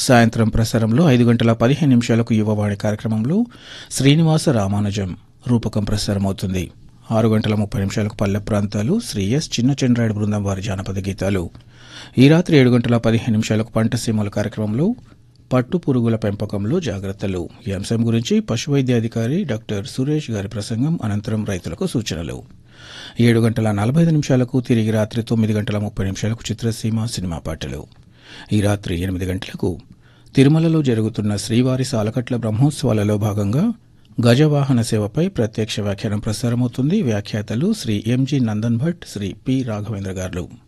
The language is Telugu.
సాయంత్రం ప్రసారంలో ఐదు గంటల పదిహేను నిమిషాలకు యువవాణి కార్యక్రమంలో శ్రీనివాస రామానుజం రూపకం ప్రసారమవుతుంది ఆరు గంటల ముప్పై నిమిషాలకు పల్లె ప్రాంతాలు శ్రీ ఎస్ చిన్న చెండ్రాయుడు బృందం వారి జానపద గీతాలు ఈ రాత్రి ఏడు గంటల పదిహేను నిమిషాలకు పంట సీమల కార్యక్రమంలో పట్టు పురుగుల పెంపకంలో జాగ్రత్తలు ఈ అంశం గురించి పశువైద్యాధికారి డాక్టర్ సురేష్ గారి ప్రసంగం అనంతరం రైతులకు సూచనలు ఏడు గంటల నలభై ఐదు నిమిషాలకు తిరిగి రాత్రి తొమ్మిది గంటల ముప్పై నిమిషాలకు చిత్రసీమ సినిమా పాటలు ఈ రాత్రి ఎనిమిది గంటలకు తిరుమలలో జరుగుతున్న శ్రీవారి సాలకట్ల బ్రహ్మోత్సవాలలో భాగంగా గజవాహన సేవపై ప్రత్యక్ష వ్యాఖ్యానం ప్రసారమవుతుంది వ్యాఖ్యాతలు శ్రీ ఎంజి నందన్ భట్ శ్రీ పి రాఘవేంద్ర గారు